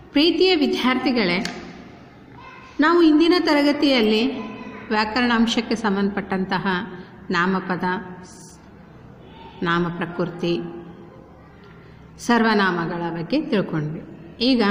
ಪ್ರೀತಿಯ ವಿದ್ಯಾರ್ಥಿಗಳೇ ನಾವು ಇಂದಿನ ತರಗತಿಯಲ್ಲಿ ವ್ಯಾಕರಣಾಂಶಕ್ಕೆ ಸಂಬಂಧಪಟ್ಟಂತಹ ನಾಮಪದ ನಾಮ ಪ್ರಕೃತಿ ಸರ್ವನಾಮಗಳ ಬಗ್ಗೆ ತಿಳ್ಕೊಂಡ್ವಿ ಈಗ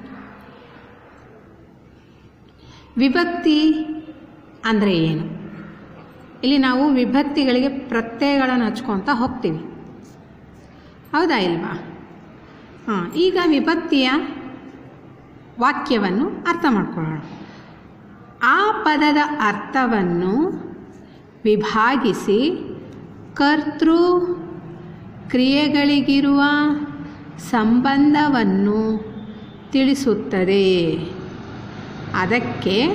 ವಿಭಕ್ತಿ ಅಂದರೆ ಏನು ಇಲ್ಲಿ ನಾವು ವಿಭಕ್ತಿಗಳಿಗೆ ಪ್ರತ್ಯಯಗಳನ್ನು ಹಚ್ಕೊತ ಹೋಗ್ತೀವಿ ಹೌದಾ ಇಲ್ವಾ ಹಾಂ ಈಗ ವಿಭಕ್ತಿಯ ವಾಕ್ಯವನ್ನು ಅರ್ಥ ಮಾಡ್ಕೊಳ್ಳೋಣ ಆ ಪದದ ಅರ್ಥವನ್ನು ವಿಭಾಗಿಸಿ ಕರ್ತೃ ಕ್ರಿಯೆಗಳಿಗಿರುವ ಸಂಬಂಧವನ್ನು ತಿಳಿಸುತ್ತದೆ ಅದಕ್ಕೆ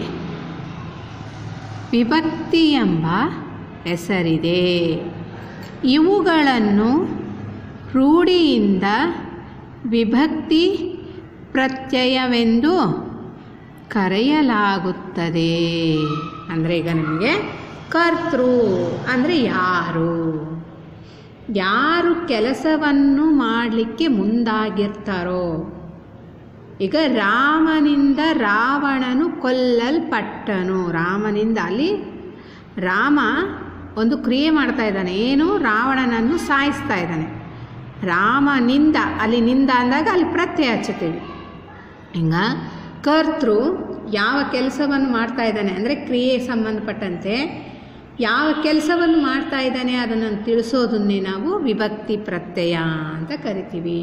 ವಿಭಕ್ತಿ ಎಂಬ ಹೆಸರಿದೆ ಇವುಗಳನ್ನು ರೂಢಿಯಿಂದ ವಿಭಕ್ತಿ ಪ್ರತ್ಯಯವೆಂದು ಕರೆಯಲಾಗುತ್ತದೆ ಅಂದರೆ ಈಗ ನಿಮಗೆ ಕರ್ತೃ ಅಂದರೆ ಯಾರು ಯಾರು ಕೆಲಸವನ್ನು ಮಾಡಲಿಕ್ಕೆ ಮುಂದಾಗಿರ್ತಾರೋ ಈಗ ರಾಮನಿಂದ ರಾವಣನು ಕೊಲ್ಲಲ್ಪಟ್ಟನು ರಾಮನಿಂದ ಅಲ್ಲಿ ರಾಮ ಒಂದು ಕ್ರಿಯೆ ಮಾಡ್ತಾ ಇದ್ದಾನೆ ಏನು ರಾವಣನನ್ನು ಸಾಯಿಸ್ತಾ ಇದ್ದಾನೆ ರಾಮನಿಂದ ಅಲ್ಲಿ ನಿಂದ ಅಂದಾಗ ಅಲ್ಲಿ ಪ್ರತ್ಯಯ ಹಚ್ಚುತ್ತೀವಿ ಹಿಂಗ ಕರ್ತೃ ಯಾವ ಕೆಲಸವನ್ನು ಮಾಡ್ತಾ ಇದ್ದಾನೆ ಅಂದರೆ ಕ್ರಿಯೆ ಸಂಬಂಧಪಟ್ಟಂತೆ ಯಾವ ಕೆಲಸವನ್ನು ಮಾಡ್ತಾ ಇದ್ದಾನೆ ಅದನ್ನು ತಿಳಿಸೋದನ್ನೇ ನಾವು ವಿಭಕ್ತಿ ಪ್ರತ್ಯಯ ಅಂತ ಕರಿತೀವಿ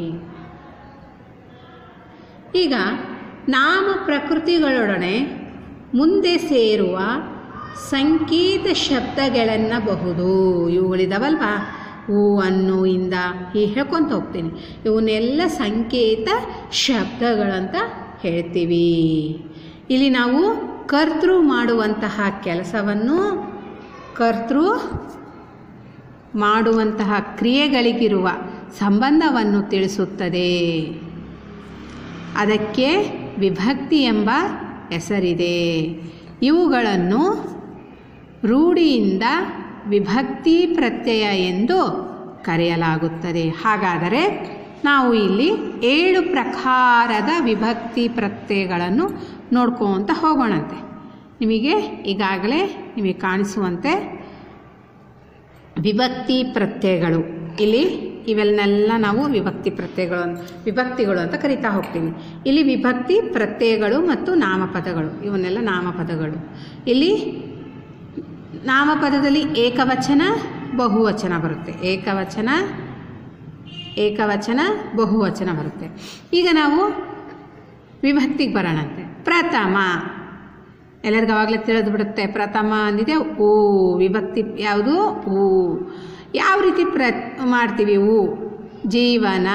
ಈಗ ನಾಮ ಪ್ರಕೃತಿಗಳೊಡನೆ ಮುಂದೆ ಸೇರುವ ಸಂಕೇತ ಶಬ್ದಗಳೆನ್ನಬಹುದು ಇವುಗಳಿದಾವಲ್ವಾ ಹೂ ಅನ್ನು ಇಂದ ಹೀಗೆ ಹೇಳ್ಕೊತ ಹೋಗ್ತೀನಿ ಇವನ್ನೆಲ್ಲ ಸಂಕೇತ ಶಬ್ದಗಳಂತ ಹೇಳ್ತೀವಿ ಇಲ್ಲಿ ನಾವು ಕರ್ತೃ ಮಾಡುವಂತಹ ಕೆಲಸವನ್ನು ಕರ್ತೃ ಮಾಡುವಂತಹ ಕ್ರಿಯೆಗಳಿಗಿರುವ ಸಂಬಂಧವನ್ನು ತಿಳಿಸುತ್ತದೆ ಅದಕ್ಕೆ ವಿಭಕ್ತಿ ಎಂಬ ಹೆಸರಿದೆ ಇವುಗಳನ್ನು ರೂಢಿಯಿಂದ ವಿಭಕ್ತಿ ಪ್ರತ್ಯಯ ಎಂದು ಕರೆಯಲಾಗುತ್ತದೆ ಹಾಗಾದರೆ ನಾವು ಇಲ್ಲಿ ಏಳು ಪ್ರಕಾರದ ವಿಭಕ್ತಿ ಪ್ರತ್ಯಯಗಳನ್ನು ನೋಡ್ಕೊತ ಹೋಗೋಣಂತೆ ನಿಮಗೆ ಈಗಾಗಲೇ ನಿಮಗೆ ಕಾಣಿಸುವಂತೆ ವಿಭಕ್ತಿ ಪ್ರತ್ಯಯಗಳು ಇಲ್ಲಿ ಇವೆಲ್ಲನೆಲ್ಲ ನಾವು ವಿಭಕ್ತಿ ಪ್ರತ್ಯಯಗಳು ವಿಭಕ್ತಿಗಳು ಅಂತ ಕರಿತಾ ಹೋಗ್ತೀವಿ ಇಲ್ಲಿ ವಿಭಕ್ತಿ ಪ್ರತ್ಯಯಗಳು ಮತ್ತು ನಾಮಪದಗಳು ಇವನ್ನೆಲ್ಲ ನಾಮಪದಗಳು ಇಲ್ಲಿ ನಾಮಪದದಲ್ಲಿ ಏಕವಚನ ಬಹುವಚನ ಬರುತ್ತೆ ಏಕವಚನ ಏಕವಚನ ಬಹುವಚನ ಬರುತ್ತೆ ಈಗ ನಾವು ವಿಭಕ್ತಿಗೆ ಬರೋಣಂತೆ ಪ್ರಥಮ ಎಲ್ಲರಿಗೂ ಅವಾಗಲೇ ತಿಳಿದು ಬಿಡುತ್ತೆ ಪ್ರಥಮ ಅಂದಿದೆ ಓ ವಿಭಕ್ತಿ ಯಾವುದು ಹೂ ಯಾವ ರೀತಿ ಪ್ರ ಮಾಡ್ತೀವಿ ಹೂ ಜೀವನ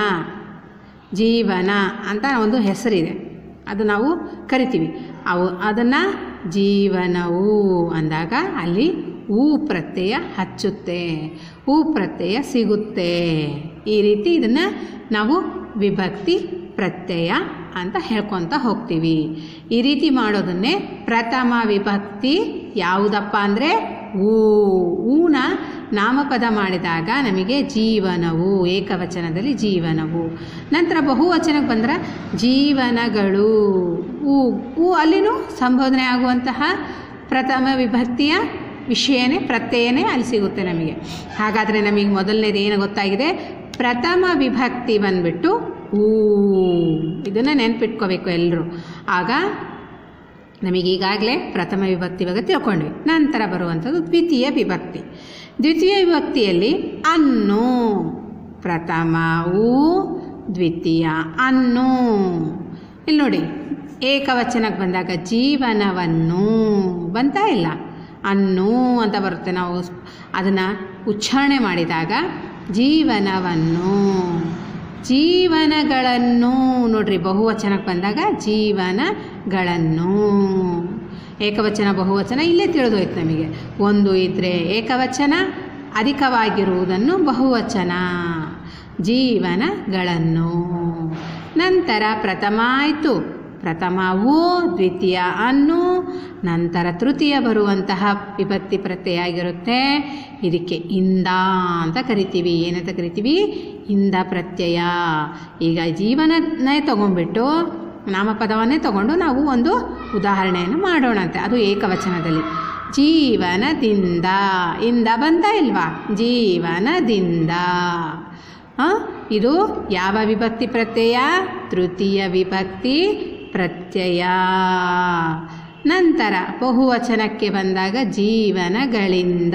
ಜೀವನ ಅಂತ ಒಂದು ಹೆಸರಿದೆ ಅದು ನಾವು ಕರಿತೀವಿ ಅವು ಅದನ್ನು ಜೀವನವು ಅಂದಾಗ ಅಲ್ಲಿ ಹೂ ಪ್ರತ್ಯಯ ಹಚ್ಚುತ್ತೆ ಹೂ ಪ್ರತ್ಯಯ ಸಿಗುತ್ತೆ ಈ ರೀತಿ ಇದನ್ನು ನಾವು ವಿಭಕ್ತಿ ಪ್ರತ್ಯಯ ಅಂತ ಹೇಳ್ಕೊತ ಹೋಗ್ತೀವಿ ಈ ರೀತಿ ಮಾಡೋದನ್ನೇ ಪ್ರಥಮ ವಿಭಕ್ತಿ ಯಾವುದಪ್ಪ ಅಂದರೆ ಹೂ ಹೂನ ನಾಮಪದ ಮಾಡಿದಾಗ ನಮಗೆ ಜೀವನವು ಏಕವಚನದಲ್ಲಿ ಜೀವನವು ನಂತರ ಬಹುವಚನಕ್ಕೆ ಬಂದರೆ ಜೀವನಗಳು ಹೂ ಹೂ ಅಲ್ಲಿನೂ ಸಂಬೋಧನೆ ಆಗುವಂತಹ ಪ್ರಥಮ ವಿಭಕ್ತಿಯ ವಿಷಯನೇ ಪ್ರತ್ಯಯನೇ ಅಲ್ಲಿ ಸಿಗುತ್ತೆ ನಮಗೆ ಹಾಗಾದರೆ ನಮಗೆ ಮೊದಲನೇದು ಏನು ಗೊತ್ತಾಗಿದೆ ಪ್ರಥಮ ವಿಭಕ್ತಿ ಬಂದ್ಬಿಟ್ಟು ಹೂ ಇದನ್ನು ನೆನ್ಪಿಟ್ಕೋಬೇಕು ಎಲ್ಲರೂ ಆಗ ನಮಗೀಗಾಗಲೇ ಪ್ರಥಮ ವಿಭಕ್ತಿ ಬಗ್ಗೆ ತಿಳ್ಕೊಂಡ್ವಿ ನಂತರ ಬರುವಂಥದ್ದು ದ್ವಿತೀಯ ವಿಭಕ್ತಿ ದ್ವಿತೀಯ ವಿಭಕ್ತಿಯಲ್ಲಿ ಅನ್ನು ಪ್ರಥಮವು ದ್ವಿತೀಯ ಅನ್ನು ಇಲ್ಲಿ ನೋಡಿ ಏಕವಚನಕ್ಕೆ ಬಂದಾಗ ಜೀವನವನ್ನು ಬಂತಾ ಇಲ್ಲ ಅನ್ನು ಅಂತ ಬರುತ್ತೆ ನಾವು ಅದನ್ನು ಉಚ್ಚಾರಣೆ ಮಾಡಿದಾಗ ಜೀವನವನ್ನು ಜೀವನಗಳನ್ನು ನೋಡ್ರಿ ಬಹುವಚನಕ್ಕೆ ಬಂದಾಗ ಜೀವನಗಳನ್ನು ಏಕವಚನ ಬಹುವಚನ ಇಲ್ಲೇ ತಿಳಿದೋಯ್ತು ನಮಗೆ ಒಂದು ಇದ್ದರೆ ಏಕವಚನ ಅಧಿಕವಾಗಿರುವುದನ್ನು ಬಹುವಚನ ಜೀವನಗಳನ್ನು ನಂತರ ಪ್ರಥಮ ಆಯಿತು ಪ್ರಥಮವು ದ್ವಿತೀಯ ಅನ್ನು ನಂತರ ತೃತೀಯ ಬರುವಂತಹ ವಿಭಕ್ತಿ ಪ್ರತ್ಯಯ ಆಗಿರುತ್ತೆ ಇದಕ್ಕೆ ಇಂದ ಅಂತ ಕರಿತೀವಿ ಏನಂತ ಕರಿತೀವಿ ಇಂದ ಪ್ರತ್ಯಯ ಈಗ ಜೀವನನೇ ತಗೊಂಡ್ಬಿಟ್ಟು ನಾಮಪದವನ್ನೇ ತಗೊಂಡು ನಾವು ಒಂದು ಉದಾಹರಣೆಯನ್ನು ಮಾಡೋಣಂತೆ ಅದು ಏಕವಚನದಲ್ಲಿ ಜೀವನದಿಂದ ಇಂದ ಬಂತ ಇಲ್ವಾ ಜೀವನದಿಂದ ಆ, ಇದು ಯಾವ ವಿಭಕ್ತಿ ಪ್ರತ್ಯಯ ತೃತೀಯ ವಿಭಕ್ತಿ ಪ್ರತ್ಯಯ ನಂತರ ಬಹುವಚನಕ್ಕೆ ಬಂದಾಗ ಜೀವನಗಳಿಂದ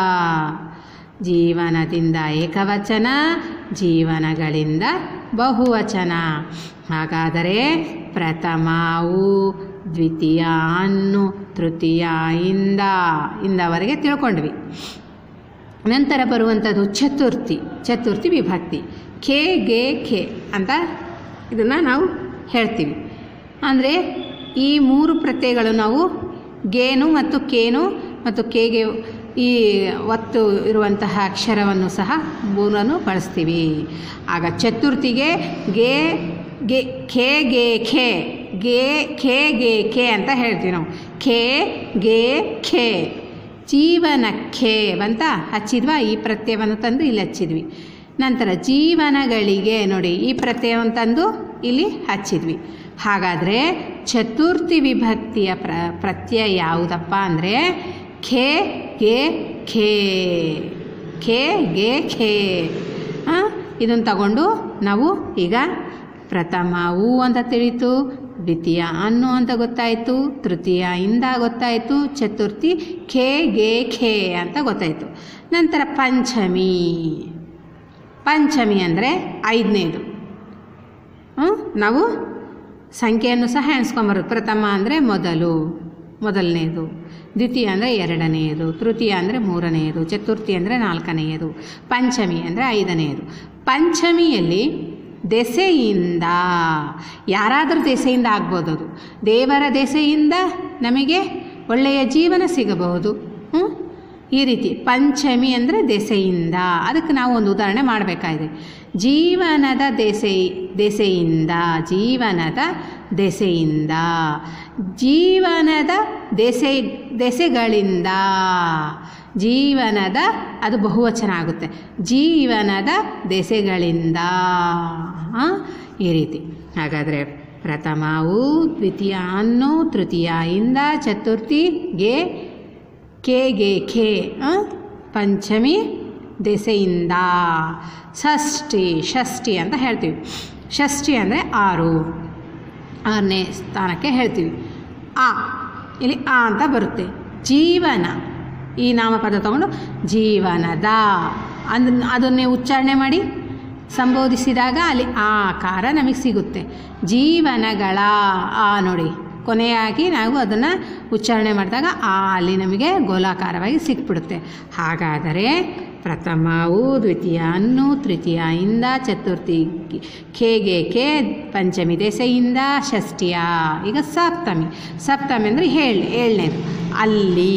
ಜೀವನದಿಂದ ಏಕವಚನ ಜೀವನಗಳಿಂದ ಬಹುವಚನ ಹಾಗಾದರೆ ಪ್ರಥಮವು ದ್ವಿತೀಯ ಅನ್ನು ತೃತೀಯ ಇಂದ ಇಂದವರೆಗೆ ತಿಳ್ಕೊಂಡ್ವಿ ನಂತರ ಬರುವಂಥದ್ದು ಚತುರ್ಥಿ ಚತುರ್ಥಿ ವಿಭಕ್ತಿ ಖೇ ಗೆ ಖೇ ಅಂತ ಇದನ್ನು ನಾವು ಹೇಳ್ತೀವಿ ಅಂದರೆ ಈ ಮೂರು ಪ್ರತ್ಯಯಗಳು ನಾವು ಗೇನು ಮತ್ತು ಕೇನು ಮತ್ತು ಕೇಗೆ ಈ ಒತ್ತು ಇರುವಂತಹ ಅಕ್ಷರವನ್ನು ಸಹ ಮೂರನ್ನು ಬಳಸ್ತೀವಿ ಆಗ ಚತುರ್ಥಿಗೆ ಗೆ ಗೆ ಖೇ ಗೆ ಖೇ ಗೆ ಖೇ ಗೆ ಖೇ ಅಂತ ಹೇಳ್ತೀವಿ ನಾವು ಖೇ ಗೆ ಖೇ ಜೀವನಕ್ಕೆ ಬಂತ ಹಚ್ಚಿದ್ವಾ ಈ ಪ್ರತ್ಯಯವನ್ನು ತಂದು ಇಲ್ಲಿ ಹಚ್ಚಿದ್ವಿ ನಂತರ ಜೀವನಗಳಿಗೆ ನೋಡಿ ಈ ಪ್ರತ್ಯಯವನ್ನು ತಂದು ಇಲ್ಲಿ ಹಚ್ಚಿದ್ವಿ ಹಾಗಾದರೆ ಚತುರ್ಥಿ ವಿಭಕ್ತಿಯ ಪ್ರ ಪ್ರತ್ಯಯ ಯಾವುದಪ್ಪ ಅಂದರೆ ಖೇ ಗೆ ಖೇ ಖೇ ಗೆ ಖೇ ಇದನ್ನು ತಗೊಂಡು ನಾವು ಈಗ ಪ್ರಥಮ ಉ ಅಂತ ತಿಳಿತು ದ್ವಿತೀಯ ಅನ್ನು ಅಂತ ಗೊತ್ತಾಯಿತು ತೃತೀಯ ಇಂದ ಗೊತ್ತಾಯಿತು ಚತುರ್ಥಿ ಖೇ ಗೆ ಖೇ ಅಂತ ಗೊತ್ತಾಯಿತು ನಂತರ ಪಂಚಮಿ ಪಂಚಮಿ ಅಂದರೆ ಐದನೇದು ಹ್ಮ್? ನಾವು ಸಂಖ್ಯೆಯನ್ನು ಸಹ ಎಣಿಸ್ಕೊಂಬರೋದು ಪ್ರಥಮ ಅಂದರೆ ಮೊದಲು ಮೊದಲನೆಯದು ದ್ವಿತೀಯ ಅಂದರೆ ಎರಡನೆಯದು ತೃತೀಯ ಅಂದರೆ ಮೂರನೆಯದು ಚತುರ್ಥಿ ಅಂದರೆ ನಾಲ್ಕನೆಯದು ಪಂಚಮಿ ಅಂದರೆ ಐದನೆಯದು ಪಂಚಮಿಯಲ್ಲಿ ದೆಸೆಯಿಂದ ಯಾರಾದರೂ ದೆಸೆಯಿಂದ ಆಗ್ಬೋದು ಅದು ದೇವರ ದೆಸೆಯಿಂದ ನಮಗೆ ಒಳ್ಳೆಯ ಜೀವನ ಸಿಗಬಹುದು ಹ್ಞೂ ಈ ರೀತಿ ಪಂಚಮಿ ಅಂದರೆ ದೆಸೆಯಿಂದ ಅದಕ್ಕೆ ನಾವು ಒಂದು ಉದಾಹರಣೆ ಮಾಡಬೇಕಾಗಿದೆ ಜೀವನದ ದೆಸೆ ದೆಸೆಯಿಂದ ಜೀವನದ ದೆಸೆಯಿಂದ ಜೀವನದ ದೆಸೆ ದೆಸೆಗಳಿಂದ ಜೀವನದ ಅದು ಬಹುವಚನ ಆಗುತ್ತೆ ಜೀವನದ ದೆಸೆಗಳಿಂದ ಆ, ಈ ರೀತಿ ಹಾಗಾದರೆ ಪ್ರಥಮವು ದ್ವಿತೀಯ ಅನ್ನು ತೃತೀಯ ಇಂದ ಚತುರ್ಥಿಗೆ ಕೇಗೆ ಖೇ ಆ? ಪಂಚಮಿ ದೆಸೆಯಿಂದ ಷಷ್ಠಿ ಷಷ್ಠಿ ಅಂತ ಹೇಳ್ತೀವಿ ಷಷ್ಠಿ ಅಂದರೆ ಆರು ಆರನೇ ಸ್ಥಾನಕ್ಕೆ ಹೇಳ್ತೀವಿ ಆ ಇಲ್ಲಿ ಆ ಅಂತ ಬರುತ್ತೆ ಜೀವನ ಈ ನಾಮಪದ ತಗೊಂಡು ಜೀವನದ ಅಂದ್ ಅದನ್ನೇ ಉಚ್ಚಾರಣೆ ಮಾಡಿ ಸಂಬೋಧಿಸಿದಾಗ ಅಲ್ಲಿ ಆಕಾರ ನಮಗೆ ಸಿಗುತ್ತೆ ಜೀವನಗಳ ಆ ನೋಡಿ ಕೊನೆಯಾಗಿ ನಾವು ಅದನ್ನು ಉಚ್ಚಾರಣೆ ಮಾಡಿದಾಗ ಆ ಅಲ್ಲಿ ನಮಗೆ ಗೋಲಾಕಾರವಾಗಿ ಸಿಕ್ಬಿಡುತ್ತೆ ಹಾಗಾದರೆ ಪ್ರಥಮವು ದ್ವಿತೀಯ ಅನ್ನು ತೃತೀಯ ಇಂದ ಚತುರ್ಥಿ ಖೇಗೆ ಖೇ ಪಂಚಮಿ ದೆಸೆಯಿಂದ ಷಷ್ಠಿಯ ಈಗ ಸಪ್ತಮಿ ಸಪ್ತಮಿ ಅಂದರೆ ಹೇಳಿ ಏಳನೇದು ಅಲ್ಲಿ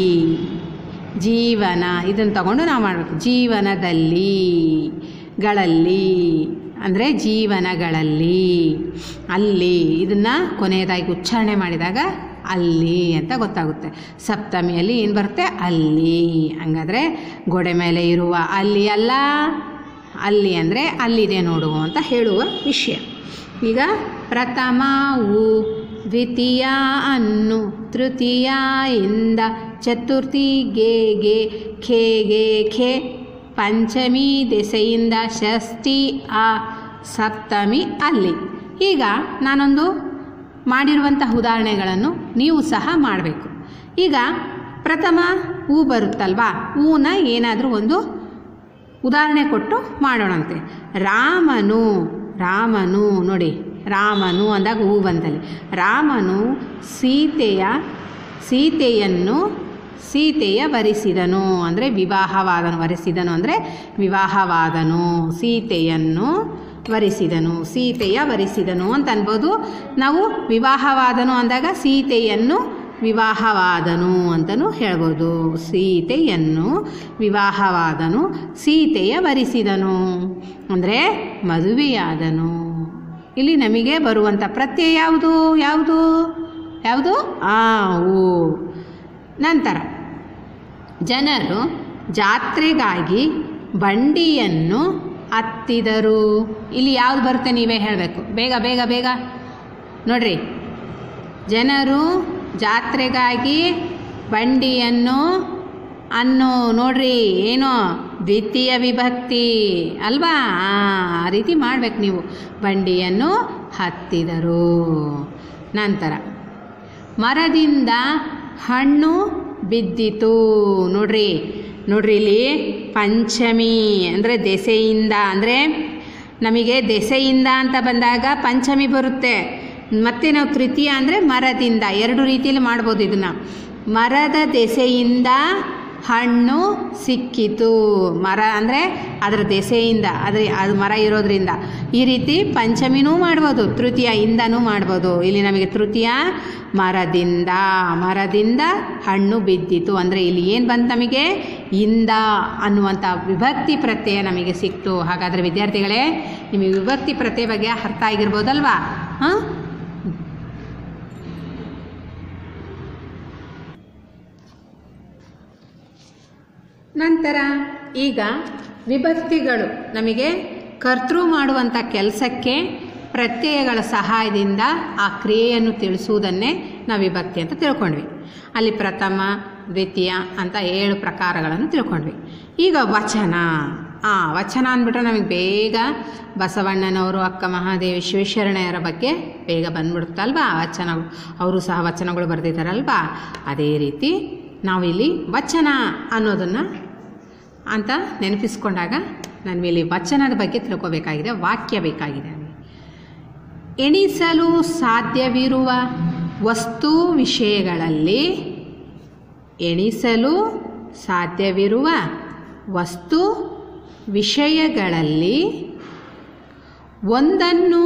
ಜೀವನ ಇದನ್ನು ತಗೊಂಡು ನಾವು ಮಾಡಬೇಕು ಜೀವನದಲ್ಲಿ ಗಳಲ್ಲಿ ಅಂದರೆ ಜೀವನಗಳಲ್ಲಿ ಅಲ್ಲಿ ಇದನ್ನು ಕೊನೆಯದಾಗಿ ಉಚ್ಚಾರಣೆ ಮಾಡಿದಾಗ ಅಲ್ಲಿ ಅಂತ ಗೊತ್ತಾಗುತ್ತೆ ಸಪ್ತಮಿಯಲ್ಲಿ ಏನು ಬರುತ್ತೆ ಅಲ್ಲಿ ಹಂಗಾದ್ರೆ ಗೋಡೆ ಮೇಲೆ ಇರುವ ಅಲ್ಲಿ ಅಲ್ಲ ಅಲ್ಲಿ ಅಂದರೆ ಅಲ್ಲಿದೆ ನೋಡು ಅಂತ ಹೇಳುವ ವಿಷಯ ಈಗ ಪ್ರಥಮ ಉ ದ್ವಿತೀಯ ಅನ್ನು ತೃತೀಯ ಇಂದ ಚತುರ್ಥಿ ಗೆ ಗೆ ಖೇ ಗೆ ಖೇ ಪಂಚಮಿ ದೆಸೆಯಿಂದ ಷಷ್ಠಿ ಆ ಸಪ್ತಮಿ ಅಲ್ಲಿ ಈಗ ನಾನೊಂದು ಮಾಡಿರುವಂತಹ ಉದಾಹರಣೆಗಳನ್ನು ನೀವು ಸಹ ಮಾಡಬೇಕು ಈಗ ಪ್ರಥಮ ಹೂ ಬರುತ್ತಲ್ವಾ ಹೂನ ಏನಾದರೂ ಒಂದು ಉದಾಹರಣೆ ಕೊಟ್ಟು ಮಾಡೋಣಂತೆ ರಾಮನು ರಾಮನು ನೋಡಿ ರಾಮನು ಅಂದಾಗ ಹೂ ಬಂದಲ್ಲಿ ರಾಮನು ಸೀತೆಯ ಸೀತೆಯನ್ನು ಸೀತೆಯ ವರಿಸಿದನು ಅಂದರೆ ವಿವಾಹವಾದನು ವರಿಸಿದನು ಅಂದರೆ ವಿವಾಹವಾದನು ಸೀತೆಯನ್ನು ವರಿಸಿದನು ಸೀತೆಯ ವರಿಸಿದನು ಅಂತ ಅನ್ಬೋದು ನಾವು ವಿವಾಹವಾದನು ಅಂದಾಗ ಸೀತೆಯನ್ನು ವಿವಾಹವಾದನು ಅಂತಲೂ ಹೇಳ್ಬೋದು ಸೀತೆಯನ್ನು ವಿವಾಹವಾದನು ಸೀತೆಯ ವರಿಸಿದನು ಅಂದರೆ ಮದುವೆಯಾದನು ಇಲ್ಲಿ ನಮಗೆ ಬರುವಂಥ ಪ್ರತ್ಯಯ ಯಾವುದು ಯಾವುದು ಯಾವುದು ಆ ಊ ನಂತರ ಜನರು ಜಾತ್ರೆಗಾಗಿ ಬಂಡಿಯನ್ನು ಹತ್ತಿದರು ಇಲ್ಲಿ ಯಾವುದು ಬರುತ್ತೆ ನೀವೇ ಹೇಳಬೇಕು ಬೇಗ ಬೇಗ ಬೇಗ ನೋಡ್ರಿ ಜನರು ಜಾತ್ರೆಗಾಗಿ ಬಂಡಿಯನ್ನು ಅನ್ನು ನೋಡ್ರಿ ಏನು ದ್ವಿತೀಯ ವಿಭಕ್ತಿ ಅಲ್ವಾ ಆ, ಆ ರೀತಿ ಮಾಡ್ಬೇಕು ನೀವು ಬಂಡಿಯನ್ನು ಹತ್ತಿದರು ನಂತರ ಮರದಿಂದ ಹಣ್ಣು ಬಿದ್ದಿತು ನೋಡ್ರಿ ನೋಡ್ರಿ ಇಲ್ಲಿ ಪಂಚಮಿ ಅಂದರೆ ದೆಸೆಯಿಂದ ಅಂದರೆ ನಮಗೆ ದೆಸೆಯಿಂದ ಅಂತ ಬಂದಾಗ ಪಂಚಮಿ ಬರುತ್ತೆ ಮತ್ತೆ ನಾವು ತೃತೀಯ ಅಂದರೆ ಮರದಿಂದ ಎರಡು ರೀತಿಯಲ್ಲಿ ಮಾಡ್ಬೋದು ಇದನ್ನು ಮರದ ದೆಸೆಯಿಂದ ಹಣ್ಣು ಸಿಕ್ಕಿತು ಮರ ಅಂದರೆ ಅದರ ದೆಸೆಯಿಂದ ಅದ್ರ ಅದು ಮರ ಇರೋದ್ರಿಂದ ಈ ರೀತಿ ಪಂಚಮಿನೂ ಮಾಡ್ಬೋದು ತೃತೀಯ ಇಂದನೂ ಮಾಡ್ಬೋದು ಇಲ್ಲಿ ನಮಗೆ ತೃತೀಯ ಮರದಿಂದ ಮರದಿಂದ ಹಣ್ಣು ಬಿದ್ದಿತು ಅಂದರೆ ಇಲ್ಲಿ ಏನು ಬಂತು ನಮಗೆ ಇಂದ ಅನ್ನುವಂಥ ವಿಭಕ್ತಿ ಪ್ರತ್ಯಯ ನಮಗೆ ಸಿಕ್ತು ಹಾಗಾದರೆ ವಿದ್ಯಾರ್ಥಿಗಳೇ ನಿಮಗೆ ವಿಭಕ್ತಿ ಪ್ರತ್ಯಯ ಬಗ್ಗೆ ಅರ್ಥ ಆಗಿರ್ಬೋದಲ್ವಾ ಹಾಂ ನಂತರ ಈಗ ವಿಭಕ್ತಿಗಳು ನಮಗೆ ಕರ್ತೃ ಮಾಡುವಂಥ ಕೆಲಸಕ್ಕೆ ಪ್ರತ್ಯಯಗಳ ಸಹಾಯದಿಂದ ಆ ಕ್ರಿಯೆಯನ್ನು ತಿಳಿಸುವುದನ್ನೇ ನಾವು ವಿಭಕ್ತಿ ಅಂತ ತಿಳ್ಕೊಂಡ್ವಿ ಅಲ್ಲಿ ಪ್ರಥಮ ದ್ವಿತೀಯ ಅಂತ ಏಳು ಪ್ರಕಾರಗಳನ್ನು ತಿಳ್ಕೊಂಡ್ವಿ ಈಗ ವಚನ ಆ ವಚನ ಅಂದ್ಬಿಟ್ರೆ ನಮಗೆ ಬೇಗ ಬಸವಣ್ಣನವರು ಅಕ್ಕ ಮಹಾದೇವಿ ಶಿವಶರಣೆಯರ ಬಗ್ಗೆ ಬೇಗ ಬಂದ್ಬಿಡುತ್ತಲ್ವಾ ಆ ವಚನಗಳು ಅವರು ಸಹ ವಚನಗಳು ಬರೆದಿದ್ದಾರಲ್ವಾ ಅದೇ ರೀತಿ ನಾವಿಲ್ಲಿ ವಚನ ಅನ್ನೋದನ್ನು ಅಂತ ನೆನಪಿಸ್ಕೊಂಡಾಗ ನನ್ಮೇಲೆ ವಚನದ ಬಗ್ಗೆ ತಿಳ್ಕೊಬೇಕಾಗಿದೆ ವಾಕ್ಯ ಬೇಕಾಗಿದೆ ನಮಗೆ ಎಣಿಸಲು ಸಾಧ್ಯವಿರುವ ವಸ್ತು ವಿಷಯಗಳಲ್ಲಿ ಎಣಿಸಲು ಸಾಧ್ಯವಿರುವ ವಸ್ತು ವಿಷಯಗಳಲ್ಲಿ ಒಂದನ್ನು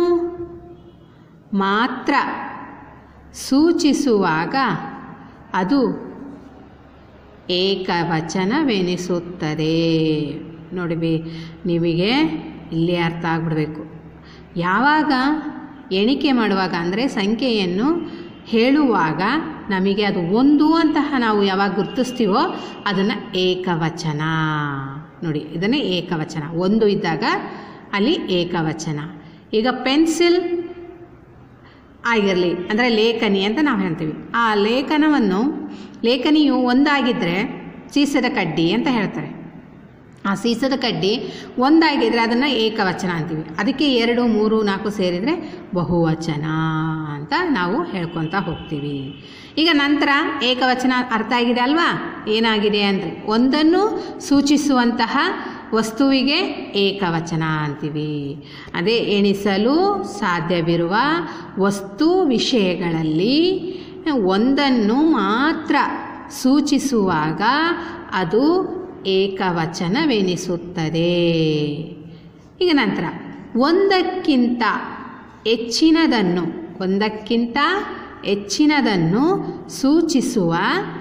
ಮಾತ್ರ ಸೂಚಿಸುವಾಗ ಅದು ಏಕವಚನವೆನಿಸುತ್ತದೆ ನೋಡಿ ಬಿ ನಿಮಗೆ ಇಲ್ಲಿ ಅರ್ಥ ಆಗ್ಬಿಡಬೇಕು ಯಾವಾಗ ಎಣಿಕೆ ಮಾಡುವಾಗ ಅಂದರೆ ಸಂಖ್ಯೆಯನ್ನು ಹೇಳುವಾಗ ನಮಗೆ ಅದು ಒಂದು ಅಂತಹ ನಾವು ಯಾವಾಗ ಗುರುತಿಸ್ತೀವೋ ಅದನ್ನು ಏಕವಚನ ನೋಡಿ ಇದನ್ನೇ ಏಕವಚನ ಒಂದು ಇದ್ದಾಗ ಅಲ್ಲಿ ಏಕವಚನ ಈಗ ಪೆನ್ಸಿಲ್ ಆಗಿರಲಿ ಅಂದರೆ ಲೇಖನಿ ಅಂತ ನಾವು ಹೇಳ್ತೀವಿ ಆ ಲೇಖನವನ್ನು ಲೇಖನಿಯು ಒಂದಾಗಿದ್ದರೆ ಸೀಸದ ಕಡ್ಡಿ ಅಂತ ಹೇಳ್ತಾರೆ ಆ ಸೀಸದ ಕಡ್ಡಿ ಒಂದಾಗಿದ್ದರೆ ಅದನ್ನು ಏಕವಚನ ಅಂತೀವಿ ಅದಕ್ಕೆ ಎರಡು ಮೂರು ನಾಲ್ಕು ಸೇರಿದರೆ ಬಹುವಚನ ಅಂತ ನಾವು ಹೇಳ್ಕೊತ ಹೋಗ್ತೀವಿ ಈಗ ನಂತರ ಏಕವಚನ ಅರ್ಥ ಆಗಿದೆ ಅಲ್ವಾ ಏನಾಗಿದೆ ಅಂದರೆ ಒಂದನ್ನು ಸೂಚಿಸುವಂತಹ ವಸ್ತುವಿಗೆ ಏಕವಚನ ಅಂತೀವಿ ಅದೇ ಎಣಿಸಲು ಸಾಧ್ಯವಿರುವ ವಸ್ತು ವಿಷಯಗಳಲ್ಲಿ ಒಂದನ್ನು ಮಾತ್ರ ಸೂಚಿಸುವಾಗ ಅದು ಏಕವಚನವೆನಿಸುತ್ತದೆ ಈಗ ನಂತರ ಒಂದಕ್ಕಿಂತ ಹೆಚ್ಚಿನದನ್ನು ಒಂದಕ್ಕಿಂತ ಹೆಚ್ಚಿನದನ್ನು ಸೂಚಿಸುವ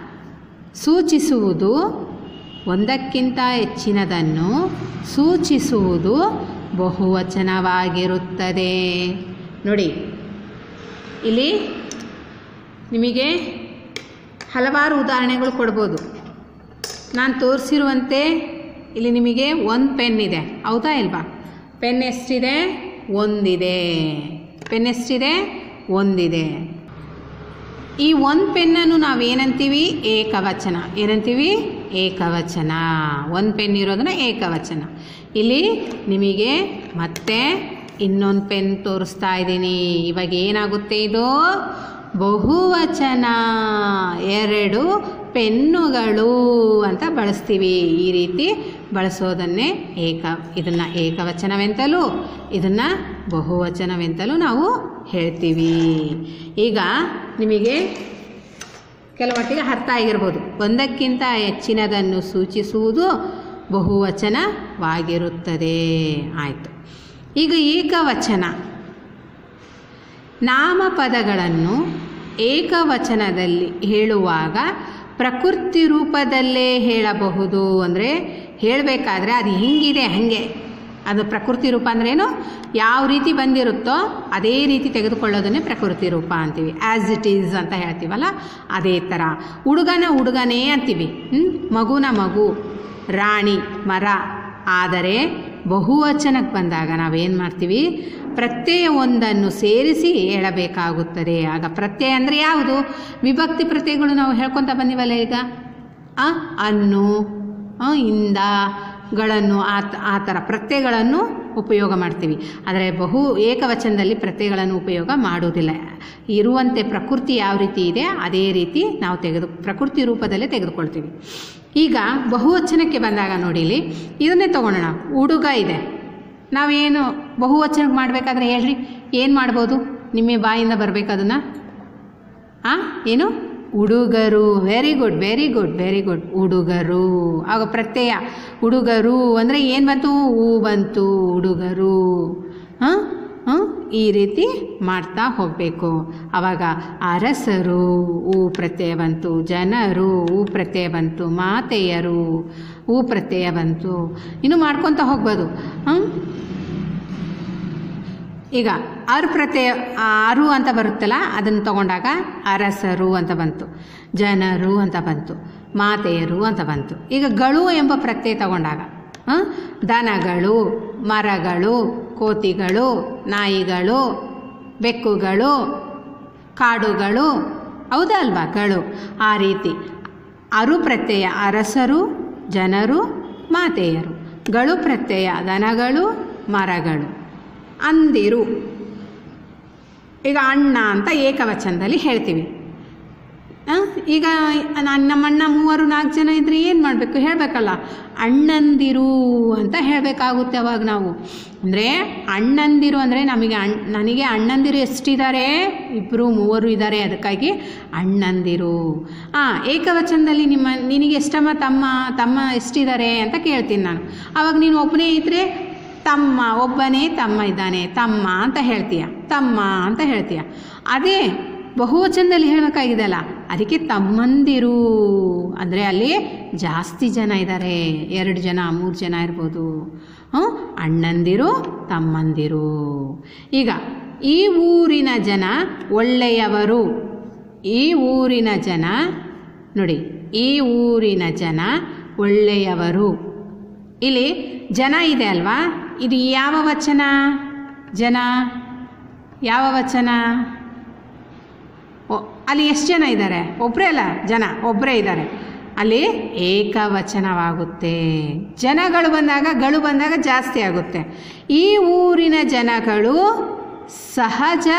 ಸೂಚಿಸುವುದು ಒಂದಕ್ಕಿಂತ ಹೆಚ್ಚಿನದನ್ನು ಸೂಚಿಸುವುದು ಬಹುವಚನವಾಗಿರುತ್ತದೆ ನೋಡಿ ಇಲ್ಲಿ ನಿಮಗೆ ಹಲವಾರು ಉದಾಹರಣೆಗಳು ಕೊಡ್ಬೋದು ನಾನು ತೋರಿಸಿರುವಂತೆ ಇಲ್ಲಿ ನಿಮಗೆ ಒಂದು ಪೆನ್ ಇದೆ ಹೌದಾ ಇಲ್ವಾ ಪೆನ್ ಎಷ್ಟಿದೆ ಒಂದಿದೆ ಪೆನ್ ಎಷ್ಟಿದೆ ಒಂದಿದೆ ಈ ಒಂದು ಪೆನ್ನನ್ನು ನಾವೇನಂತೀವಿ ಏಕವಚನ ಏನಂತೀವಿ ಏಕವಚನ ಒಂದು ಪೆನ್ ಇರೋದನ್ನ ಏಕವಚನ ಇಲ್ಲಿ ನಿಮಗೆ ಮತ್ತೆ ಇನ್ನೊಂದು ಪೆನ್ ತೋರಿಸ್ತಾ ಇದ್ದೀನಿ ಇವಾಗ ಏನಾಗುತ್ತೆ ಇದು ಬಹುವಚನ ಎರಡು ಪೆನ್ನುಗಳು ಅಂತ ಬಳಸ್ತೀವಿ ಈ ರೀತಿ ಬಳಸೋದನ್ನೇ ಏಕ ಇದನ್ನು ಏಕವಚನವೆಂತಲೂ ಇದನ್ನು ಬಹುವಚನವೆಂತಲೂ ನಾವು ಹೇಳ್ತೀವಿ ಈಗ ನಿಮಗೆ ಕೆಲವೊಟ್ಟಿಗೆ ಅರ್ಥ ಆಗಿರ್ಬೋದು ಒಂದಕ್ಕಿಂತ ಹೆಚ್ಚಿನದನ್ನು ಸೂಚಿಸುವುದು ಬಹುವಚನವಾಗಿರುತ್ತದೆ ಆಯಿತು ಈಗ ಏಕವಚನ ನಾಮಪದಗಳನ್ನು ಏಕವಚನದಲ್ಲಿ ಹೇಳುವಾಗ ಪ್ರಕೃತಿ ರೂಪದಲ್ಲೇ ಹೇಳಬಹುದು ಅಂದರೆ ಹೇಳಬೇಕಾದ್ರೆ ಅದು ಹಿಂಗಿದೆ ಹಾಗೆ ಅದು ಪ್ರಕೃತಿ ರೂಪ ಅಂದ್ರೇನು ಯಾವ ರೀತಿ ಬಂದಿರುತ್ತೋ ಅದೇ ರೀತಿ ತೆಗೆದುಕೊಳ್ಳೋದನ್ನೇ ಪ್ರಕೃತಿ ರೂಪ ಅಂತೀವಿ ಆ್ಯಸ್ ಇಟ್ ಈಸ್ ಅಂತ ಹೇಳ್ತೀವಲ್ಲ ಅದೇ ಥರ ಹುಡುಗನ ಹುಡುಗನೇ ಅಂತೀವಿ ಹ್ಮ್? ಮಗುನ ಮಗು ರಾಣಿ ಮರ ಆದರೆ ಬಹುವಚನಕ್ಕೆ ಬಂದಾಗ ನಾವೇನು ಮಾಡ್ತೀವಿ ಪ್ರತ್ಯಯ ಒಂದನ್ನು ಸೇರಿಸಿ ಹೇಳಬೇಕಾಗುತ್ತದೆ ಆಗ ಪ್ರತ್ಯಯ ಅಂದರೆ ಯಾವುದು ವಿಭಕ್ತಿ ಪ್ರತ್ಯಯಗಳು ನಾವು ಹೇಳ್ಕೊತ ಬಂದಿವಲ್ಲ ಈಗ ಆ ಅನ್ನು ಆ, ಇಂದ ಗಳನ್ನು ಆ ತ- ಆ ಥರ ಪ್ರತ್ಯಯಗಳನ್ನು ಉಪಯೋಗ ಮಾಡ್ತೀವಿ ಆದರೆ ಬಹು ಏಕವಚನದಲ್ಲಿ ಪ್ರತ್ಯಯಗಳನ್ನು ಉಪಯೋಗ ಮಾಡುವುದಿಲ್ಲ ಇರುವಂತೆ ಪ್ರಕೃತಿ ಯಾವ ರೀತಿ ಇದೆ ಅದೇ ರೀತಿ ನಾವು ತೆಗೆದು ಪ್ರಕೃತಿ ರೂಪದಲ್ಲೇ ತೆಗೆದುಕೊಳ್ತೀವಿ ಈಗ ಬಹುವಚನಕ್ಕೆ ಬಂದಾಗ ನೋಡಿ ಇಲ್ಲಿ ಇದನ್ನೇ ತಗೊಳ್ಳೋಣ ಹುಡುಗ ಇದೆ ನಾವೇನು ಬಹುವಚನಕ್ಕೆ ಮಾಡಬೇಕಾದ್ರೆ ಹೇಳ್ರಿ ಏನು ಮಾಡ್ಬೋದು ನಿಮ್ಮ ಬಾಯಿಂದ ಬರಬೇಕು ಅದನ್ನು ಆ ಏನು ಹುಡುಗರು very good very good very good ಹುಡುಗರು ಆಗ ಪ್ರತ್ಯಯ ಹುಡುಗರು ಅಂದರೆ ಏನು ಬಂತು ಹೂ ಬಂತು ಹುಡುಗರು ಹಾಂ ಹಾಂ ಈ ರೀತಿ ಮಾಡ್ತಾ ಹೋಗಬೇಕು ಆವಾಗ ಅರಸರು ಹೂ ಪ್ರತ್ಯಯ ಬಂತು ಜನರು ಹೂ ಪ್ರತ್ಯಯ ಬಂತು ಮಾತೆಯರು ಹೂ ಪ್ರತ್ಯಯ ಬಂತು ಇನ್ನು ಮಾಡ್ಕೊತ ಹೋಗ್ಬೋದು ಹಾಂ ಈಗ ಅರ್ ಪ್ರತ್ಯಯ ಆ, ಅರು ಅಂತ ಬರುತ್ತಲ್ಲ ಅದನ್ನು ತಗೊಂಡಾಗ ಅರಸರು ಅಂತ ಬಂತು ಜನರು ಅಂತ ಬಂತು ಮಾತೆಯರು ಅಂತ ಬಂತು ಈಗ ಗಳು ಎಂಬ ಪ್ರತ್ಯಯ ತಗೊಂಡಾಗ ಆ, ದನಗಳು ಮರಗಳು ಕೋತಿಗಳು ನಾಯಿಗಳು ಬೆಕ್ಕುಗಳು ಕಾಡುಗಳು ಹೌದಾ ಅಲ್ವಾ ಗಳು ಆ ರೀತಿ ಅರು ಪ್ರತ್ಯಯ ಅರಸರು ಜನರು ಮಾತೆಯರು ಗಳು ಪ್ರತ್ಯಯ ದನಗಳು ಮರಗಳು ಅಂದಿರು ಈಗ ಅಣ್ಣ ಅಂತ ಏಕವಚನದಲ್ಲಿ ಹೇಳ್ತೀವಿ ಆ, ಈಗ ನಾನು ನಮ್ಮಣ್ಣ ಮೂವರು ನಾಲ್ಕು ಜನ ಇದ್ರೆ ಏನು ಮಾಡಬೇಕು ಹೇಳಬೇಕಲ್ಲ ಅಣ್ಣಂದಿರು ಅಂತ ಹೇಳಬೇಕಾಗುತ್ತೆ ಅವಾಗ ನಾವು ಅಂದರೆ ಅಣ್ಣಂದಿರು ಅಂದರೆ ನಮಗೆ ಅಣ್ ನನಗೆ ಅಣ್ಣಂದಿರು ಎಷ್ಟಿದ್ದಾರೆ ಇಬ್ಬರು ಮೂವರು ಇದ್ದಾರೆ ಅದಕ್ಕಾಗಿ ಅಣ್ಣಂದಿರು ಹಾಂ ಏಕವಚನದಲ್ಲಿ ನಿಮ್ಮ ನಿನಗೆ ಎಷ್ಟಮ್ಮ ತಮ್ಮ ತಮ್ಮ ಎಷ್ಟಿದ್ದಾರೆ ಅಂತ ಕೇಳ್ತೀನಿ ನಾನು ಆವಾಗ ನೀನು ಒಬ್ಬನೇ ಇದ್ದರೆ ತಮ್ಮ ಒಬ್ಬನೇ ತಮ್ಮ ಇದ್ದಾನೆ ತಮ್ಮ ಅಂತ ಹೇಳ್ತೀಯ ತಮ್ಮ ಅಂತ ಹೇಳ್ತೀಯ ಅದೇ ಬಹುವಚನದಲ್ಲಿ ಹೇಳಬೇಕಾಗಿದೆಯಲ್ಲ ಅದಕ್ಕೆ ತಮ್ಮಂದಿರು ಅಂದರೆ ಅಲ್ಲಿ ಜಾಸ್ತಿ ಜನ ಇದ್ದಾರೆ ಎರಡು ಜನ ಮೂರು ಜನ ಇರ್ಬೋದು ಹ್ಮ್? ಅಣ್ಣಂದಿರು ತಮ್ಮಂದಿರು ಈಗ ಈ ಊರಿನ ಜನ ಒಳ್ಳೆಯವರು ಈ ಊರಿನ ಜನ ನೋಡಿ ಈ ಊರಿನ ಜನ ಒಳ್ಳೆಯವರು ಇಲ್ಲಿ ಜನ ಇದೆ ಅಲ್ವಾ ಇದು ಯಾವ ವಚನ ಜನ ಯಾವ ವಚನ ಓ ಅಲ್ಲಿ ಎಷ್ಟು ಜನ ಇದ್ದಾರೆ ಒಬ್ಬರೇ ಅಲ್ಲ ಜನ ಒಬ್ಬರೇ ಇದ್ದಾರೆ ಅಲ್ಲಿ ಏಕವಚನವಾಗುತ್ತೆ ಜನಗಳು ಬಂದಾಗ ಗಳು ಬಂದಾಗ ಜಾಸ್ತಿ ಆಗುತ್ತೆ ಈ ಊರಿನ ಜನಗಳು ಸಹಜ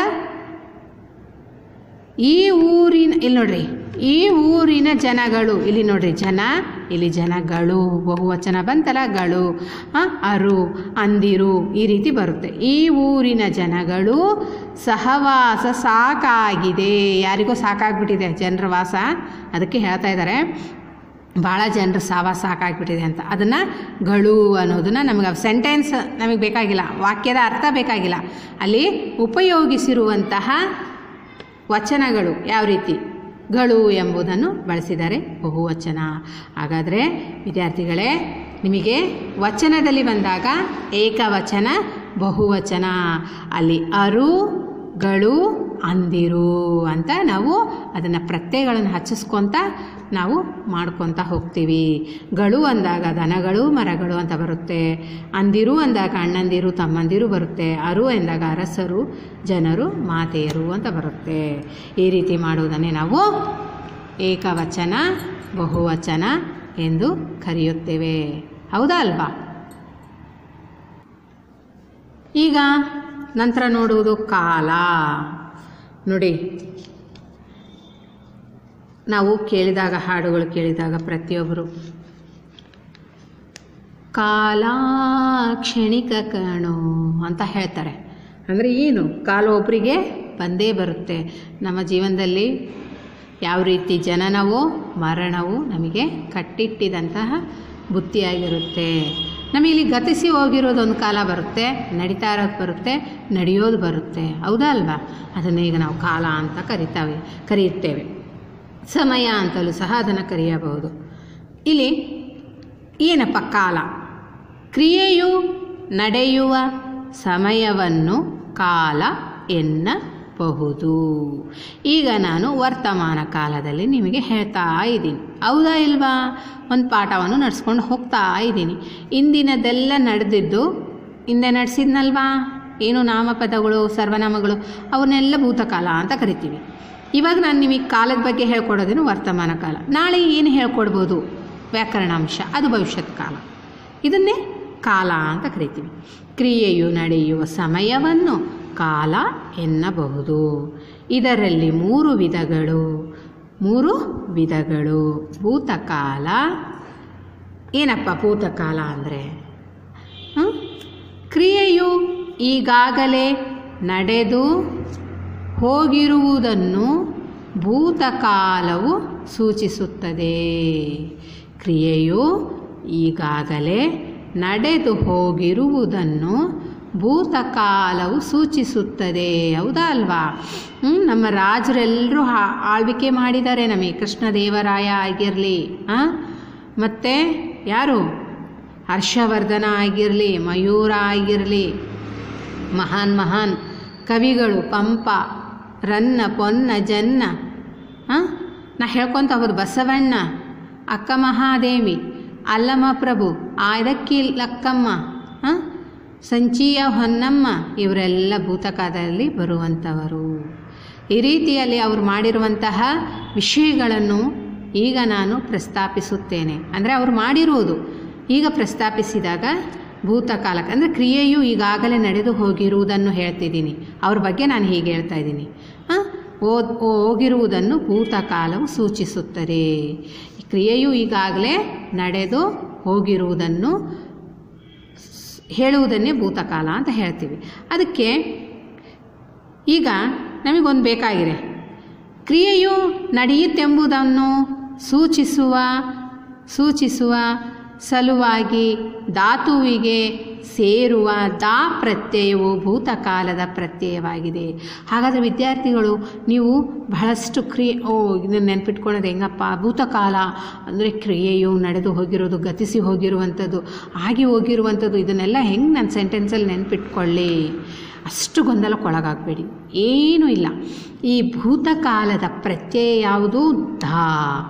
ಈ ಊರಿನ ಇಲ್ಲಿ ನೋಡ್ರಿ ಈ ಊರಿನ ಜನಗಳು ಇಲ್ಲಿ ನೋಡ್ರಿ ಜನ ಇಲ್ಲಿ ಜನಗಳು ಬಹುವಚನ ಬಂತಲ್ಲ ಗಳು ಆ, ಅರು ಅಂದಿರು ಈ ರೀತಿ ಬರುತ್ತೆ ಈ ಊರಿನ ಜನಗಳು ಸಹವಾಸ ಸಾಕಾಗಿದೆ ಯಾರಿಗೋ ಸಾಕಾಗ್ಬಿಟ್ಟಿದೆ ಜನರ ವಾಸ ಅದಕ್ಕೆ ಹೇಳ್ತಾ ಇದ್ದಾರೆ ಭಾಳ ಜನರು ಸಹವಾಸ ಸಾಕಾಗ್ಬಿಟ್ಟಿದೆ ಅಂತ ಅದನ್ನು ಗಳು ಅನ್ನೋದನ್ನು ನಮಗೆ ಸೆಂಟೆನ್ಸ್ ನಮಗೆ ಬೇಕಾಗಿಲ್ಲ ವಾಕ್ಯದ ಅರ್ಥ ಬೇಕಾಗಿಲ್ಲ ಅಲ್ಲಿ ಉಪಯೋಗಿಸಿರುವಂತಹ ವಚನಗಳು ಯಾವ ರೀತಿ ಗಳು ಎಂಬುದನ್ನು ಬಳಸಿದ್ದಾರೆ ಬಹುವಚನ ಹಾಗಾದರೆ ವಿದ್ಯಾರ್ಥಿಗಳೇ ನಿಮಗೆ ವಚನದಲ್ಲಿ ಬಂದಾಗ ಏಕವಚನ ಬಹುವಚನ ಅಲ್ಲಿ ಅರು ಗಳು ಅಂದಿರು ಅಂತ ನಾವು ಅದನ್ನು ಪ್ರತ್ಯಯಗಳನ್ನು ಹಚ್ಚಿಸ್ಕೊತ ನಾವು ಮಾಡ್ಕೊತ ಹೋಗ್ತೀವಿ ಗಳು ಅಂದಾಗ ದನಗಳು ಮರಗಳು ಅಂತ ಬರುತ್ತೆ ಅಂದಿರು ಅಂದಾಗ ಅಣ್ಣಂದಿರು ತಮ್ಮಂದಿರು ಬರುತ್ತೆ ಅರು ಎಂದಾಗ ಅರಸರು ಜನರು ಮಾತೆಯರು ಅಂತ ಬರುತ್ತೆ ಈ ರೀತಿ ಮಾಡುವುದನ್ನೇ ನಾವು ಏಕವಚನ ಬಹುವಚನ ಎಂದು ಕರೆಯುತ್ತೇವೆ ಹೌದಾ ಅಲ್ವಾ ಈಗ ನಂತರ ನೋಡುವುದು ಕಾಲ ನೋಡಿ ನಾವು ಕೇಳಿದಾಗ ಹಾಡುಗಳು ಕೇಳಿದಾಗ ಪ್ರತಿಯೊಬ್ಬರು ಕಾಲ ಕ್ಷಣಿಕ ಕಣೋ ಅಂತ ಹೇಳ್ತಾರೆ ಅಂದರೆ ಏನು ಕಾಲ ಒಬ್ಬರಿಗೆ ಬಂದೇ ಬರುತ್ತೆ ನಮ್ಮ ಜೀವನದಲ್ಲಿ ಯಾವ ರೀತಿ ಜನನವೋ ಮರಣವೋ ನಮಗೆ ಕಟ್ಟಿಟ್ಟಿದಂತಹ ಬುತ್ತಿಯಾಗಿರುತ್ತೆ ನಮಗೆ ಇಲ್ಲಿ ಗತಿಸಿ ಹೋಗಿರೋದೊಂದು ಕಾಲ ಬರುತ್ತೆ ನಡೀತಾ ಇರೋದು ಬರುತ್ತೆ ನಡೆಯೋದು ಬರುತ್ತೆ ಹೌದಾ ಅಲ್ವಾ ಅದನ್ನು ಈಗ ನಾವು ಕಾಲ ಅಂತ ಕರಿತಾವೆ ಕರೆಯುತ್ತೇವೆ ಸಮಯ ಅಂತಲೂ ಸಹ ಅದನ್ನು ಕರೆಯಬಹುದು ಇಲ್ಲಿ ಏನಪ್ಪ ಕಾಲ ಕ್ರಿಯೆಯು ನಡೆಯುವ ಸಮಯವನ್ನು ಕಾಲ ಎನ್ನಬಹುದು ಬಹುದು ಈಗ ನಾನು ವರ್ತಮಾನ ಕಾಲದಲ್ಲಿ ನಿಮಗೆ ಹೇಳ್ತಾ ಇದ್ದೀನಿ ಹೌದಾ ಇಲ್ವಾ ಒಂದು ಪಾಠವನ್ನು ನಡೆಸ್ಕೊಂಡು ಹೋಗ್ತಾ ಇದ್ದೀನಿ ಇಂದಿನದೆಲ್ಲ ನಡೆದಿದ್ದು ಹಿಂದೆ ನಡೆಸಿದ್ನಲ್ವಾ ಏನು ನಾಮಪದಗಳು ಸರ್ವನಾಮಗಳು ಅವನ್ನೆಲ್ಲ ಭೂತಕಾಲ ಅಂತ ಕರಿತೀವಿ ಇವಾಗ ನಾನು ನಿಮಗೆ ಕಾಲದ ಬಗ್ಗೆ ಹೇಳ್ಕೊಡೋದೇನು ವರ್ತಮಾನ ಕಾಲ ನಾಳೆ ಏನು ಹೇಳ್ಕೊಡ್ಬೋದು ವ್ಯಾಕರಣಾಂಶ ಅದು ಭವಿಷ್ಯತ್ ಕಾಲ ಇದನ್ನೇ ಕಾಲ ಅಂತ ಕರಿತೀವಿ ಕ್ರಿಯೆಯು ನಡೆಯುವ ಸಮಯವನ್ನು ಕಾಲ ಎನ್ನಬಹುದು ಇದರಲ್ಲಿ ಮೂರು ವಿಧಗಳು ಮೂರು ವಿಧಗಳು ಭೂತಕಾಲ ಏನಪ್ಪ ಭೂತಕಾಲ ಅಂದರೆ ಕ್ರಿಯೆಯು ಈಗಾಗಲೇ ನಡೆದು ಹೋಗಿರುವುದನ್ನು ಭೂತಕಾಲವು ಸೂಚಿಸುತ್ತದೆ ಕ್ರಿಯೆಯು ಈಗಾಗಲೇ ನಡೆದು ಹೋಗಿರುವುದನ್ನು ಭೂತಕಾಲವು ಸೂಚಿಸುತ್ತದೆ ಹೌದಾ ಅಲ್ವಾ ಹ್ಮ್, ನಮ್ಮ ರಾಜರೆಲ್ಲರೂ ಆ- ಆಳ್ವಿಕೆ ಮಾಡಿದ್ದಾರೆ ನಮಗೆ ಕೃಷ್ಣದೇವರಾಯ ಆಗಿರಲಿ ಮತ್ತು ಯಾರು ಹರ್ಷವರ್ಧನ ಆಗಿರಲಿ ಮಯೂರ ಆಗಿರಲಿ ಮಹಾನ್ ಮಹಾನ್ ಕವಿಗಳು ಪಂಪ ರನ್ನ ಪೊನ್ನ ಜನ್ನ ಹಾಂ ನಾ ಹೇಳ್ಕೊತ ಹೋದ್ ಬಸವಣ್ಣ ಅಕ್ಕ ಮಹಾದೇವಿ ಅಲ್ಲಮ ಪ್ರಭು ಆಯ್ದಕ್ಕಿ ಲಕ್ಕಮ್ಮ ಹಾಂ ಸಂಚಿಯ ಹೊನ್ನಮ್ಮ ಇವರೆಲ್ಲ ಭೂತಕಾಲದಲ್ಲಿ ಬರುವಂಥವರು ಈ ರೀತಿಯಲ್ಲಿ ಅವರು ಮಾಡಿರುವಂತಹ ವಿಷಯಗಳನ್ನು ಈಗ ನಾನು ಪ್ರಸ್ತಾಪಿಸುತ್ತೇನೆ ಅಂದರೆ ಅವರು ಮಾಡಿರುವುದು ಈಗ ಪ್ರಸ್ತಾಪಿಸಿದಾಗ ಭೂತಕಾಲಕ್ಕೆ ಅಂದರೆ ಕ್ರಿಯೆಯು ಈಗಾಗಲೇ ನಡೆದು ಹೋಗಿರುವುದನ್ನು ಹೇಳ್ತಿದ್ದೀನಿ ಅವ್ರ ಬಗ್ಗೆ ನಾನು ಹೀಗೆ ಹೇಳ್ತಾ ಇದ್ದೀನಿ ಹಾಂ ಓದ್ ಹೋಗಿರುವುದನ್ನು ಭೂತಕಾಲವು ಸೂಚಿಸುತ್ತದೆ ಈ ಕ್ರಿಯೆಯು ಈಗಾಗಲೇ ನಡೆದು ಹೋಗಿರುವುದನ್ನು ಸ್- ಹೇಳುವುದನ್ನೇ ಭೂತಕಾಲ ಅಂತ ಹೇಳ್ತೀವಿ ಅದಕ್ಕೆ ಈಗ ನಮಗೊಂದು ಬೇಕಾಗಿದೆ ಕ್ರಿಯೆಯು ನಡೆಯುತ್ತೆಂಬುದನ್ನು ಸೂಚಿಸುವ ಸೂಚಿಸುವ ಸಲುವಾಗಿ ಧಾತುವಿಗೆ ಸೇರುವ ದಾ ಪ್ರತ್ಯಯವು ಭೂತಕಾಲದ ಪ್ರತ್ಯಯವಾಗಿದೆ ಹಾಗಾದರೆ ವಿದ್ಯಾರ್ಥಿಗಳು ನೀವು ಬಹಳಷ್ಟು ಕ್ರಿಯೆ ಓ ಇದನ್ನು ನೆನ್ಪಿಟ್ಕೊಳ್ಳೋದು ಹೆಂಗಪ್ಪ ಭೂತಕಾಲ ಅಂದರೆ ಕ್ರಿಯೆಯು ನಡೆದು ಹೋಗಿರೋದು ಗತಿಸಿ ಹೋಗಿರುವಂಥದ್ದು ಆಗಿ ಹೋಗಿರುವಂಥದ್ದು ಇದನ್ನೆಲ್ಲ ಹೆಂಗೆ ನನ್ನ ಸೆಂಟೆನ್ಸಲ್ಲಿ ನೆನ್ಪಿಟ್ಕೊಳ್ಳಿ ಅಷ್ಟು ಗೊಂದಲಕ್ಕೊಳಗಾಗಬೇಡಿ ಏನೂ ಇಲ್ಲ ಈ ಭೂತಕಾಲದ ಪ್ರತ್ಯಯ ಯಾವುದು ಧಾ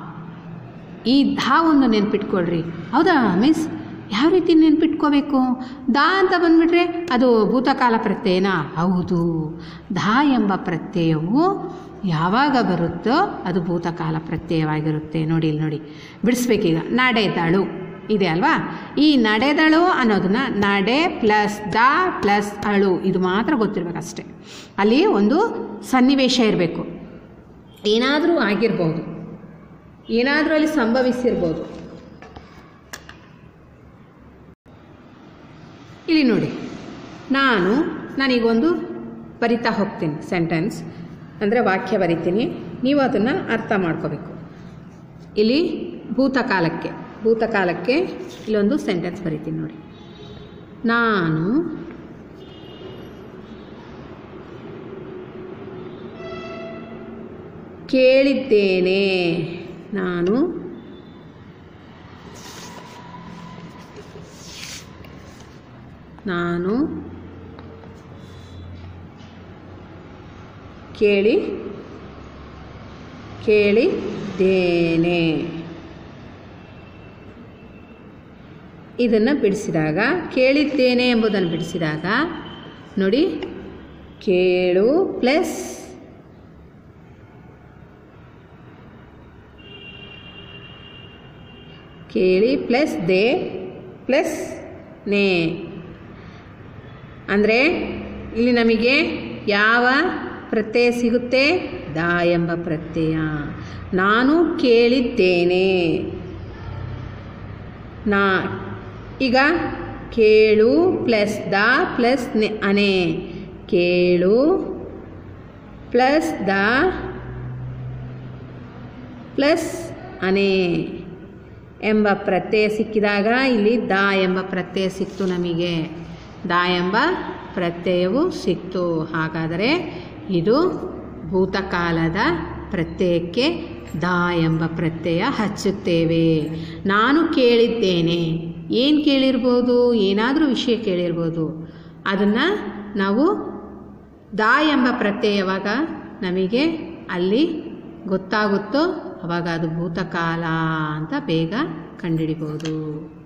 ಈ ಧಾ ಒಂದು ನೆನ್ಪಿಟ್ಕೊಳ್ರಿ ಹೌದಾ ಮಿಸ್ ಯಾವ ರೀತಿ ನೆನ್ಪಿಟ್ಕೋಬೇಕು ದಾ ಅಂತ ಬಂದ್ಬಿಟ್ರೆ ಅದು ಭೂತಕಾಲ ಪ್ರತ್ಯಯನಾ ಹೌದು ಧಾ ಎಂಬ ಪ್ರತ್ಯಯವು ಯಾವಾಗ ಬರುತ್ತೋ ಅದು ಭೂತಕಾಲ ಪ್ರತ್ಯಯವಾಗಿರುತ್ತೆ ನೋಡಿ ಇಲ್ಲಿ ನೋಡಿ ಬಿಡಿಸ್ಬೇಕೀಗ ನಡೆದಳು ಇದೆ ಅಲ್ವಾ ಈ ನಡೆದಳು ಅನ್ನೋದನ್ನ ನಡೆ ಪ್ಲಸ್ ದ ಪ್ಲಸ್ ಅಳು ಇದು ಮಾತ್ರ ಗೊತ್ತಿರಬೇಕಷ್ಟೆ ಅಲ್ಲಿ ಒಂದು ಸನ್ನಿವೇಶ ಇರಬೇಕು ಏನಾದರೂ ಆಗಿರ್ಬೋದು ಏನಾದರೂ ಅಲ್ಲಿ ಸಂಭವಿಸಿರ್ಬೋದು ಇಲ್ಲಿ ನೋಡಿ ನಾನು ನಾನೀಗೊಂದು ಬರಿತಾ ಹೋಗ್ತೀನಿ ಸೆಂಟೆನ್ಸ್ ಅಂದರೆ ವಾಕ್ಯ ಬರಿತೀನಿ ನೀವು ಅದನ್ನು ಅರ್ಥ ಮಾಡ್ಕೋಬೇಕು ಇಲ್ಲಿ ಭೂತಕಾಲಕ್ಕೆ ಭೂತಕಾಲಕ್ಕೆ ಇಲ್ಲೊಂದು ಸೆಂಟೆನ್ಸ್ ಬರಿತೀನಿ ನೋಡಿ ನಾನು ಕೇಳಿದ್ದೇನೆ ನಾನು ನಾನು ಕೇಳಿ ಕೇಳಿದ್ದೇನೆ ಇದನ್ನು ಬಿಡಿಸಿದಾಗ ಕೇಳಿದ್ದೇನೆ ಎಂಬುದನ್ನು ಬಿಡಿಸಿದಾಗ ನೋಡಿ ಕೇಳು ಪ್ಲಸ್ ಕೇಳಿ ಪ್ಲಸ್ ದೇ ಪ್ಲಸ್ ನೇ ಅಂದರೆ ಇಲ್ಲಿ ನಮಗೆ ಯಾವ ಪ್ರತ್ಯಯ ಸಿಗುತ್ತೆ ದಾ ಎಂಬ ಪ್ರತ್ಯಯ ನಾನು ಕೇಳಿದ್ದೇನೆ ನಾ ಈಗ ಕೇಳು ಪ್ಲಸ್ ದ ಪ್ಲಸ್ ನೆ ಅನೆ ಕೇಳು ಪ್ಲಸ್ ದ ಪ್ಲಸ್ ಅನೆ ಎಂಬ ಪ್ರತ್ಯಯ ಸಿಕ್ಕಿದಾಗ ಇಲ್ಲಿ ದ ಎಂಬ ಪ್ರತ್ಯಯ ಸಿಕ್ತು ನಮಗೆ ದ ಎಂಬ ಪ್ರತ್ಯಯವು ಸಿಕ್ತು ಹಾಗಾದರೆ ಇದು ಭೂತಕಾಲದ ಪ್ರತ್ಯಯಕ್ಕೆ ದ ಎಂಬ ಪ್ರತ್ಯಯ ಹಚ್ಚುತ್ತೇವೆ ನಾನು ಕೇಳಿದ್ದೇನೆ ಏನು ಕೇಳಿರ್ಬೋದು ಏನಾದರೂ ವಿಷಯ ಕೇಳಿರ್ಬೋದು ಅದನ್ನು ನಾವು ದಾ ಎಂಬ ಪ್ರತ್ಯಯ ಯಾವಾಗ ನಮಗೆ ಅಲ್ಲಿ ಗೊತ್ತಾಗುತ್ತೋ ಅವಾಗ ಅದು ಭೂತಕಾಲ ಅಂತ ಬೇಗ ಕಂಡುಹಿಡಿಬೋದು